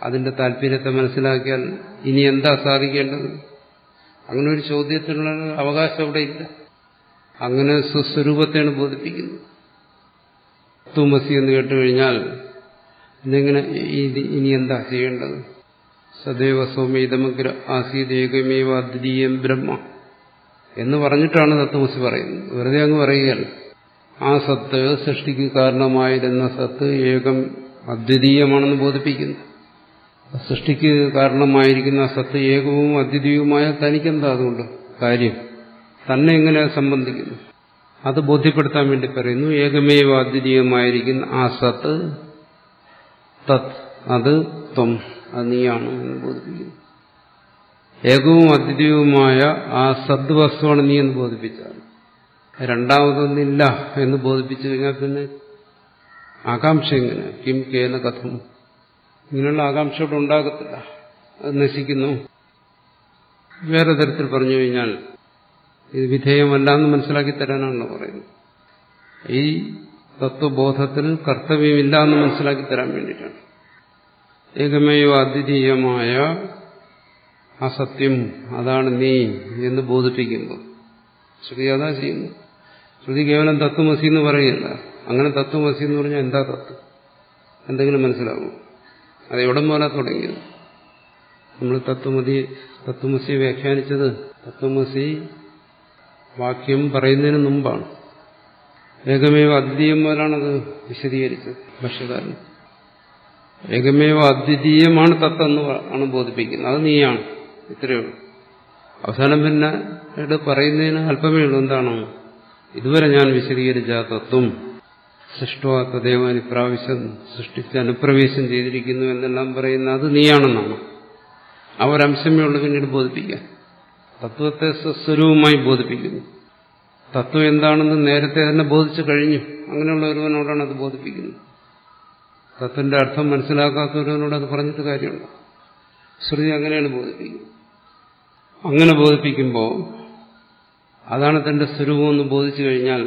അതിന്റെ താല്പര്യത്തെ മനസ്സിലാക്കിയാൽ ഇനി എന്താ സാധിക്കേണ്ടത് അങ്ങനെ ഒരു ചോദ്യത്തിനുള്ള അവകാശം അവിടെ ഇല്ല അങ്ങനെ സ്വസ്വരൂപത്തെയാണ് ബോധിപ്പിക്കുന്നത് തൂമസി എന്ന് കേട്ടുകഴിഞ്ഞാൽ ഇതെങ്ങനെ ഈ- ഇനി എന്താ ചെയ്യേണ്ടത് സദൈവ സൗമ്യതമഗ്ര ആസീത് ഏകമേവ അദ്വിതീയം ബ്രഹ്മ എന്ന് പറഞ്ഞിട്ടാണ് തത്വമസി പറയുന്നത് വെറുതെ അങ്ങ് പറയുകയല്ല ആ സത്ത് സൃഷ്ടിക്ക് കാരണമായിരുന്ന സത്ത് ഏകം അദ്വിതീയമാണെന്ന് ബോധിപ്പിക്കുന്നു സൃഷ്ടിക്ക് കാരണമായിരിക്കുന്ന ആ സത്ത് ഏകവും അദ്വിതീയവുമായ തനിക്കെന്താ അതുകൊണ്ട് കാര്യം തന്നെ എങ്ങനെ സംബന്ധിക്കുന്നു അത് ബോധ്യപ്പെടുത്താൻ വേണ്ടി പറയുന്നു ഏകമേവ അദ്വിതീയമായിരിക്കുന്ന ആ സത്ത് തത് അത് ത്വം അത് നീയാണ് എന്ന് ബോധിപ്പിക്കുന്നു ഏകവും അദ്വിതീയവുമായ ആ സദ്വസ്തുവാണ് നീ എന്ന് ബോധിപ്പിച്ചാൽ രണ്ടാമതൊന്നില്ല എന്ന് ബോധിപ്പിച്ചു കഴിഞ്ഞാൽ പിന്നെ ആകാംക്ഷ എങ്ങനെ കിം കേന കഥം ഇങ്ങനെയുള്ള ആകാംക്ഷ ഇവിടെ ഉണ്ടാകത്തില്ല അത് നശിക്കുന്നു വേറെ തരത്തിൽ പറഞ്ഞു കഴിഞ്ഞാൽ ഇത് വിധേയമല്ല എന്ന് മനസ്സിലാക്കി തരാനാണല്ലോ പറയുന്നത് ഈ തത്വബോധത്തിൽ കർത്തവ്യമില്ല എന്ന് മനസ്സിലാക്കി തരാൻ വേണ്ടിയിട്ടാണ് ഏകമേവ അദ്വിതീയമായ ആ സത്യം അതാണ് നീ എന്ന് ബോധിപ്പിക്കുമ്പോൾ ശ്രുതി അതാ ചെയ്യുന്നു ശ്രുതി കേവലം തത്വമസി എന്ന് പറയില്ല അങ്ങനെ തത്വമസി എന്ന് പറഞ്ഞാൽ എന്താ തത്വം എന്തെങ്കിലും മനസ്സിലാവും അത് എവിടം പോലെ തുടങ്ങിയത് നമ്മൾ തത്വമതി തത്വമസി വ്യാഖ്യാനിച്ചത് തത്വമസി വാക്യം പറയുന്നതിന് മുമ്പാണ് ഏകമേവ അദ്വിതീയം മുതലാണത് വിശദീകരിച്ചത് ഭക്ഷ്യകാരൻ ഏകമേവ അദ്വിതീയമാണ് തത്വം എന്ന് ആണ് ബോധിപ്പിക്കുന്നത് അത് നീയാണ് ഇത്രയേ ഉള്ളൂ അവസാനം പിന്നെ ഇവിടെ പറയുന്നതിന് അല്പമേ ഉള്ളൂ എന്താണോ ഇതുവരെ ഞാൻ വിശദീകരിച്ച ആ തത്വം സൃഷ്ടോ തദേവൻ ഇപ്രാവശ്യം സൃഷ്ടിച്ച് അനുപ്രവേശം ചെയ്തിരിക്കുന്നു എന്നെല്ലാം പറയുന്ന അത് നീയാണെന്നാണ് ആ ഒരംശമേ ഉള്ളൂ പിന്നീട് ബോധിപ്പിക്കാൻ തത്വത്തെ സ്വസ്വരൂപമായി ബോധിപ്പിക്കുന്നു തത്വം എന്താണെന്ന് നേരത്തെ തന്നെ ബോധിച്ചു കഴിഞ്ഞു അങ്ങനെയുള്ള ഒരുവനോടാണ് അത് ബോധിപ്പിക്കുന്നത് തത്വന്റെ അർത്ഥം മനസ്സിലാക്കാത്ത ഒരുവനോട് അത് പറഞ്ഞിട്ട് കാര്യമുണ്ടോ ശ്രുതി അങ്ങനെയാണ് ബോധിപ്പിക്കുന്നത് അങ്ങനെ ബോധിപ്പിക്കുമ്പോൾ അതാണ് തന്റെ സ്വരൂപം എന്ന് ബോധിച്ചു കഴിഞ്ഞാൽ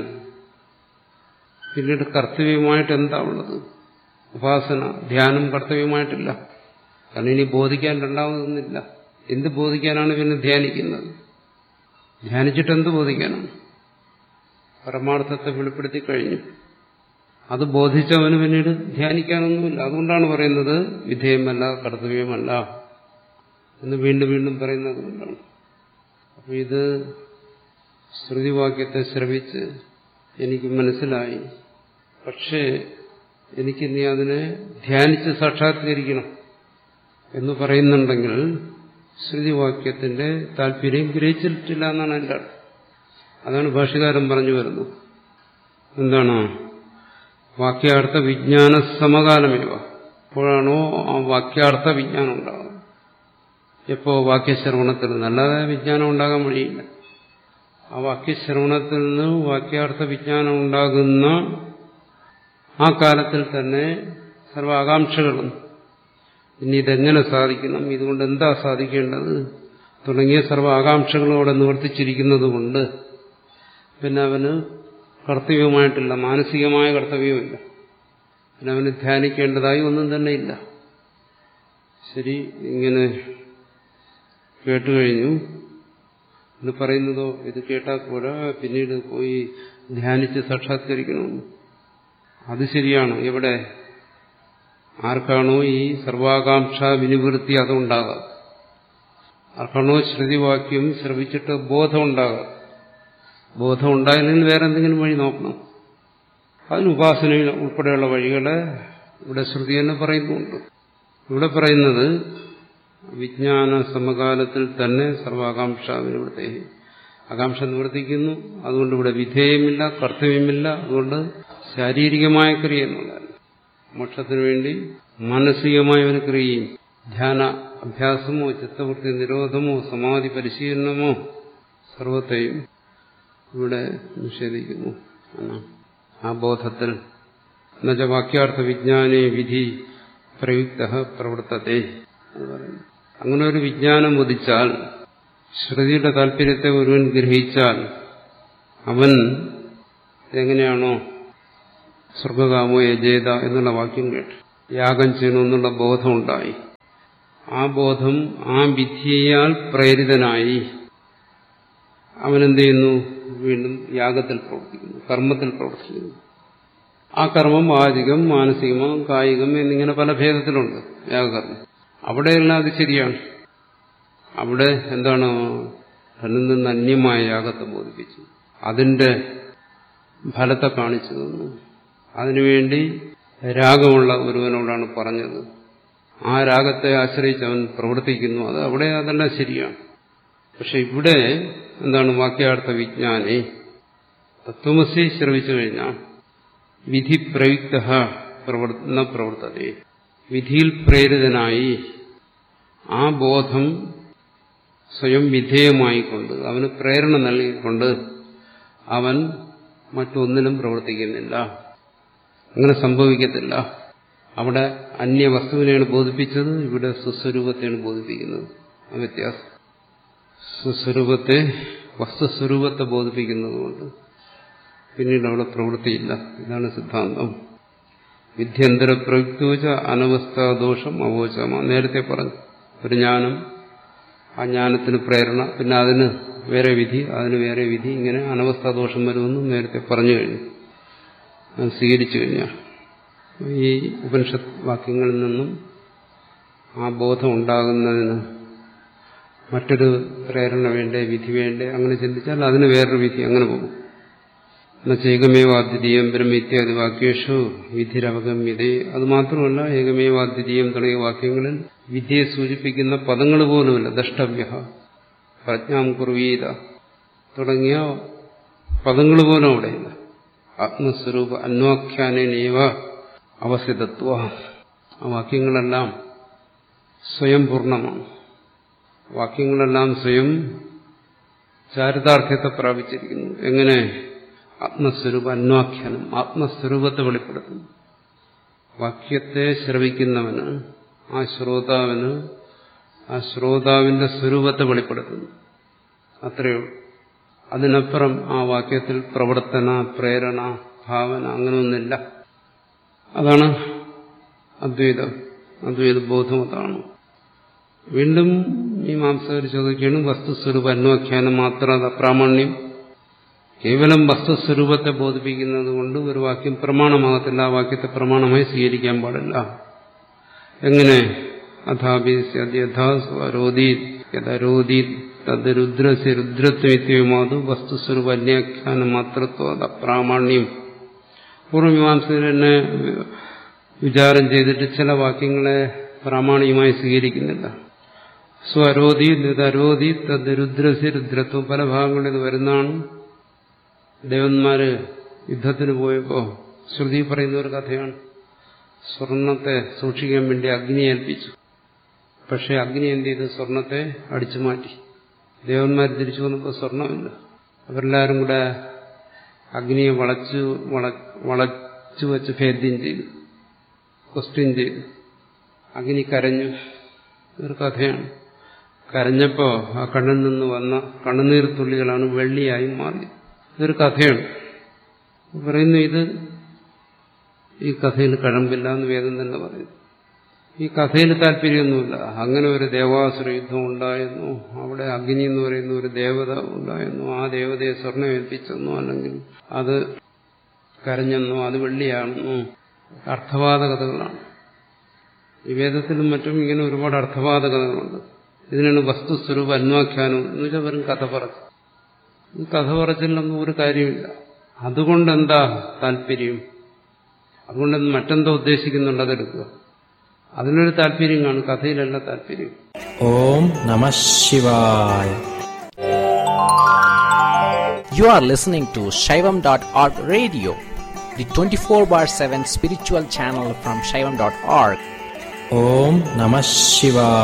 പിന്നീട് കർത്തവ്യമായിട്ട് എന്താ ഉള്ളത് ഉപാസന ധ്യാനം കർത്തവ്യമായിട്ടില്ല കാരണം ഇനി ബോധിക്കാൻ രണ്ടാമതൊന്നുമില്ല എന്ത് ബോധിക്കാനാണ് പിന്നെ ധ്യാനിക്കുന്നത് ധ്യാനിച്ചിട്ട് എന്ത് ബോധിക്കാനാണ് പരമാർത്ഥത്തെ വെളിപ്പെടുത്തി കഴിഞ്ഞു അത് ബോധിച്ചവന് പിന്നീട് ധ്യാനിക്കാനൊന്നുമില്ല അതുകൊണ്ടാണ് പറയുന്നത് വിധേയമല്ല കർത്തവ്യമല്ല എന്ന് വീണ്ടും വീണ്ടും പറയുന്നത് കൊണ്ടാണ് അപ്പൊ ഇത് ശ്രുതിവാക്യത്തെ ശ്രവിച്ച് എനിക്ക് മനസ്സിലായി പക്ഷേ എനിക്ക് നീ അതിനെ ധ്യാനിച്ച് സാക്ഷാത്കരിക്കണം എന്ന് പറയുന്നുണ്ടെങ്കിൽ ശ്രുതിവാക്യത്തിന്റെ താല്പര്യം ഗ്രഹിച്ചിട്ടില്ല എന്നാണ് എൻ്റെ അർത്ഥം അതാണ് ഭാഷകാരൻ പറഞ്ഞു വരുന്നത് എന്താണ് വാക്യാർത്ഥ വിജ്ഞാന സമകാലമേവ അപ്പോഴാണോ ആ വാക്യാർത്ഥ വിജ്ഞാനം ഉണ്ടാകുന്നത് എപ്പോ വാക്യശ്രവണത്തിൽ നിന്ന് അല്ലാതെ വിജ്ഞാനം ഉണ്ടാകാൻ വഴിയില്ല ആ വാക്യശ്രവണത്തിൽ നിന്ന് വാക്യാർത്ഥ വിജ്ഞാനം ഉണ്ടാകുന്ന ആ കാലത്തിൽ തന്നെ സർവ ആകാംക്ഷകളും ഇനി ഇതെങ്ങനെ സാധിക്കണം ഇതുകൊണ്ട് എന്താ സാധിക്കേണ്ടത് തുടങ്ങിയ സർവ ആകാംക്ഷകളോടെ നിവർത്തിച്ചിരിക്കുന്നത് കൊണ്ട് പിന്നെ അവന് കർത്തവ്യമായിട്ടില്ല മാനസികമായ കർത്തവ്യമില്ല പിന്നെ അവന് ധ്യാനിക്കേണ്ടതായി ഒന്നും തന്നെ ഇല്ല ശരി ഇങ്ങനെ കേട്ടുകഴിഞ്ഞു എന്ന് പറയുന്നതോ ഇത് കേട്ടാൽ പോരാ പിന്നീട് പോയി ധ്യാനിച്ച് സാക്ഷാത്കരിക്കണമെന്ന് അത് ശരിയാണ് എവിടെ ആർക്കാണോ ഈ സർവാകാംക്ഷ വിനിവൃത്തി അതുണ്ടാകാം ആർക്കാണോ ശ്രുതിവാക്യം ശ്രവിച്ചിട്ട് ബോധം ഉണ്ടാകാം ബോധം ഉണ്ടായില്ലെങ്കിൽ വേറെ എന്തെങ്കിലും വഴി നോക്കണം അതിന് ഉപാസനയിൽ ഉൾപ്പെടെയുള്ള വഴികളെ ഇവിടെ ശ്രുതി തന്നെ പറയുന്നുണ്ട് ഇവിടെ പറയുന്നത് വിജ്ഞാന സമകാലത്തിൽ തന്നെ സർവാകാംക്ഷ വിനിവൃത്തി ആകാംക്ഷ നിവർത്തിക്കുന്നു അതുകൊണ്ട് ഇവിടെ വിധേയമില്ല കർത്തവ്യമില്ല അതുകൊണ്ട് ശാരീരികമായ ക്രിയ എന്നുള്ളതല്ല മോക്ഷത്തിനു വേണ്ടി മാനസികമായ ഒരു ക്രിയയും ധ്യാന അഭ്യാസമോ ചിത്തവൃത്തി നിരോധമോ സമാധി പരിശീലനമോ സർവത്തെയും ഇവിടെ നിഷേധിക്കുന്നു എന്നാണ് ആ ബോധത്തിൽ എന്നുവെച്ച വാക്യാർത്ഥ വിജ്ഞാനേ വിധി പ്രയുക്ത പ്രവർത്തത്തെ എന്ന് പറയുന്നു അങ്ങനെ ഒരു വിജ്ഞാനം ഉദിച്ചാൽ ശ്രുതിയുടെ താല്പര്യത്തെ ഒരുവൻ ഗ്രഹിച്ചാൽ അവൻ എങ്ങനെയാണോ സ്വർഗകാമോ യജേത എന്നുള്ള വാക്യം കേട്ട് യാഗം ചെയ്യണമെന്നുള്ള ബോധമുണ്ടായി ആ ബോധം ആ വിധിയാൽ പ്രേരിതനായി അവനെന്ത് ചെയ്യുന്നു വീണ്ടും യാഗത്തിൽ പ്രവർത്തിക്കുന്നു കർമ്മത്തിൽ പ്രവർത്തിക്കുന്നു ആ കർമ്മം വാചികം മാനസികമോ കായികം എന്നിങ്ങനെ പല ഭേദത്തിലുണ്ട് യാഗകർമ്മം അവിടെയെല്ലാം അത് ശരിയാണ് അവിടെ എന്താണ് തന്നിൽ നിന്ന് അന്യമായ യാഗത്തെ ബോധിപ്പിച്ചു അതിന്റെ ഫലത്തെ കാണിച്ചു തന്നു അതിനുവേണ്ടി രാഗമുള്ള ഒരുവനോടാണ് പറഞ്ഞത് ആ രാഗത്തെ ആശ്രയിച്ച് അവൻ പ്രവർത്തിക്കുന്നു അത് അവിടെ അതെല്ലാം ശരിയാണ് പക്ഷെ ഇവിടെ എന്താണ് വാക്യാർത്ഥ വിജ്ഞാനെ തത്വമസി ശ്രവിച്ചു കഴിഞ്ഞാൽ വിധി പ്രയുക്ത പ്രവർത്തന പ്രവർത്തത വിധിയിൽ പ്രേരിതനായി ആ ബോധം സ്വയം വിധേയമായിക്കൊണ്ട് അവന് പ്രേരണ നൽകിക്കൊണ്ട് അവൻ മറ്റൊന്നിലും പ്രവർത്തിക്കുന്നില്ല അങ്ങനെ സംഭവിക്കത്തില്ല അവിടെ അന്യവസ്തുവിനെയാണ് ബോധിപ്പിച്ചത് ഇവിടെ സുസ്വരൂപത്തെയാണ് ബോധിപ്പിക്കുന്നത് ആ വ്യത്യാസം സുസ്വരൂപത്തെ വസ്തുസ്വരൂപത്തെ ബോധിപ്പിക്കുന്നതുകൊണ്ട് പിന്നീട് അവിടെ പ്രവൃത്തിയില്ല ഇതാണ് സിദ്ധാന്തം വിദ്യന്തര പ്രയുക്തോച്ച അനവസ്ഥാദോഷം അവോചമ നേരത്തെ പറഞ്ഞു ഒരു ജ്ഞാനം ആ ജ്ഞാനത്തിന് പ്രേരണ പിന്നെ അതിന് വേറെ വിധി അതിന് വേറെ വിധി ഇങ്ങനെ അനവസ്ഥാദോഷം വരുമെന്നും നേരത്തെ പറഞ്ഞു കഴിഞ്ഞു അത് സ്വീകരിച്ചു കഴിഞ്ഞാൽ ഈ ഉപനിഷത്ത് വാക്യങ്ങളിൽ നിന്നും ആ ബോധം ഉണ്ടാകുന്നതിന് മറ്റൊരു പ്രേരണ വേണ്ടേ വിധി വേണ്ടേ അങ്ങനെ ചിന്തിച്ചാൽ അതിന് വേറൊരു വിധി അങ്ങനെ പോകും എന്നുവെച്ചേകമേവാദ്വിതീയം ബ്രഹ്മ ഇത്യാദി വാക്യേഷു വിധിരവഗമ്യതേ അത് മാത്രമല്ല ഏകമേവാദ്വിതീയം തുടങ്ങിയ വാക്യങ്ങളിൽ വിധിയെ സൂചിപ്പിക്കുന്ന പദങ്ങൾ പോലുമില്ല ദഷ്ടവ്യ പ്രജ്ഞാം കുർവീത തുടങ്ങിയ പദങ്ങൾ പോലും അവിടെയില്ല ആത്മസ്വരൂപ അന്വാഖ്യാനേവ അവസിതത്വ ആ വാക്യങ്ങളെല്ലാം സ്വയം പൂർണ്ണമാണ് വാക്യങ്ങളെല്ലാം സ്വയം ചാരിതാർത്ഥ്യത്തെ പ്രാപിച്ചിരിക്കുന്നു എങ്ങനെ ആത്മസ്വരൂപ അന്വാഖ്യാനം ആത്മസ്വരൂപത്തെ വെളിപ്പെടുത്തുന്നു വാക്യത്തെ ശ്രവിക്കുന്നവന് ആ ശ്രോതാവിന് ആ ശ്രോതാവിന്റെ സ്വരൂപത്തെ വെളിപ്പെടുത്തുന്നു അത്രയേ ഉള്ളൂ അതിനപ്പുറം ആ വാക്യത്തിൽ പ്രവർത്തന പ്രേരണ ഭാവന അങ്ങനെയൊന്നില്ല അതാണ് അദ്വൈതം അദ്വൈത ബോധം അതാണ് വീണ്ടും ഈ മാംസകർ ചോദിക്കുകയാണ് വസ്തുസ്വരൂപ അന്വാഖ്യാനം മാത്രം പ്രാമാണ്യം കേവലം വസ്തുസ്വരൂപത്തെ ബോധിപ്പിക്കുന്നത് കൊണ്ട് ഒരു വാക്യം പ്രമാണമാകത്തില്ല ആ വാക്യത്തെ പ്രമാണമായി സ്വീകരിക്കാൻ പാടില്ല എങ്ങനെ അഥാപിസ്യഥാസ്വരോധി യഥരോധി തത് രുദ്രസ്യ രുദ്രത്വമാതു വസ്തുസ്വരൂപ അന്യാഖ്യാന മാത്രത്വ അപ്രാമാണ്യം പൂർവ്വമീമാംസകർ തന്നെ വിചാരം ചെയ്തിട്ട് ചില വാക്യങ്ങളെ പ്രാമാണികമായി സ്വീകരിക്കുന്നില്ല സ്വരോധി നിതരോധി തത് രുദ്രസ്യ രുദ്രത്വം പല ഭാഗങ്ങളിൽ ഇത് വരുന്നതാണ് ദേവന്മാര് യുദ്ധത്തിന് പോയപ്പോ ശ്രുതി പറയുന്ന ഒരു കഥയാണ് സ്വർണത്തെ സൂക്ഷിക്കാൻ വേണ്ടി അഗ്നി ഏൽപ്പിച്ചു പക്ഷെ അഗ്നി എന്ത് ചെയ്ത് സ്വർണത്തെ അടിച്ചു മാറ്റി ദേവന്മാർ തിരിച്ചു വന്നപ്പോൾ സ്വർണമില്ല അവരെല്ലാവരും കൂടെ അഗ്നിയെ വളച്ചു വളച്ചു വെച്ച് ഭേദ്യം ചെയ്തു ക്വസ്റ്റ്യൻ ചെയ്തു അഗ്നി കരഞ്ഞു ഒരു കഥയാണ് കരഞ്ഞപ്പോ ആ കണ്ണിൽ നിന്ന് വന്ന കണ്ണുനീർ തുള്ളികളാണ് വെള്ളിയായി മാറിയത് ഇതൊരു കഥയാണ് പറയുന്നു ഇത് ഈ കഥയിൽ കഴമ്പില്ല എന്ന് വേദം തന്നെ പറയുന്നു ഈ കഥയിൽ താല്പര്യമൊന്നുമില്ല അങ്ങനെ ഒരു ദേവാസുര യുദ്ധം ഉണ്ടായിരുന്നു അവിടെ അഗ്നി എന്ന് പറയുന്ന ഒരു ദേവത ഉണ്ടായിരുന്നു ആ ദേവതയെ സ്വർണ്ണം ഏൽപ്പിച്ചെന്നോ അല്ലെങ്കിൽ അത് കരഞ്ഞെന്നോ അത് വെള്ളിയാണെന്നോ അർത്ഥവാദ കഥകളാണ് ഈ വേദത്തിലും മറ്റും ഇങ്ങനെ ഒരുപാട് അർത്ഥവാദ കഥകളുണ്ട് ഇതിനാണ് വസ്തുസ്വരൂപ അന്വാഖ്യാനം എന്ന് വെച്ചാൽ വെറും കഥ പറച്ചു ഈ കഥ പറച്ചിലൊന്നും ഒരു കാര്യമില്ല അതുകൊണ്ട് എന്താ താല്പര്യം അതുകൊണ്ട് മറ്റെന്തോ ഉദ്ദേശിക്കുന്നുണ്ട് അതെടുക്കുക അതിനൊരു താല്പര്യം കാണും കഥയിലല്ല താല്പര്യം ഓം നമ ശിവായ You are listening to Shaivam.org radio, the 24 bar 7 spiritual channel from Shaivam.org. ഓം നമ ശിവായ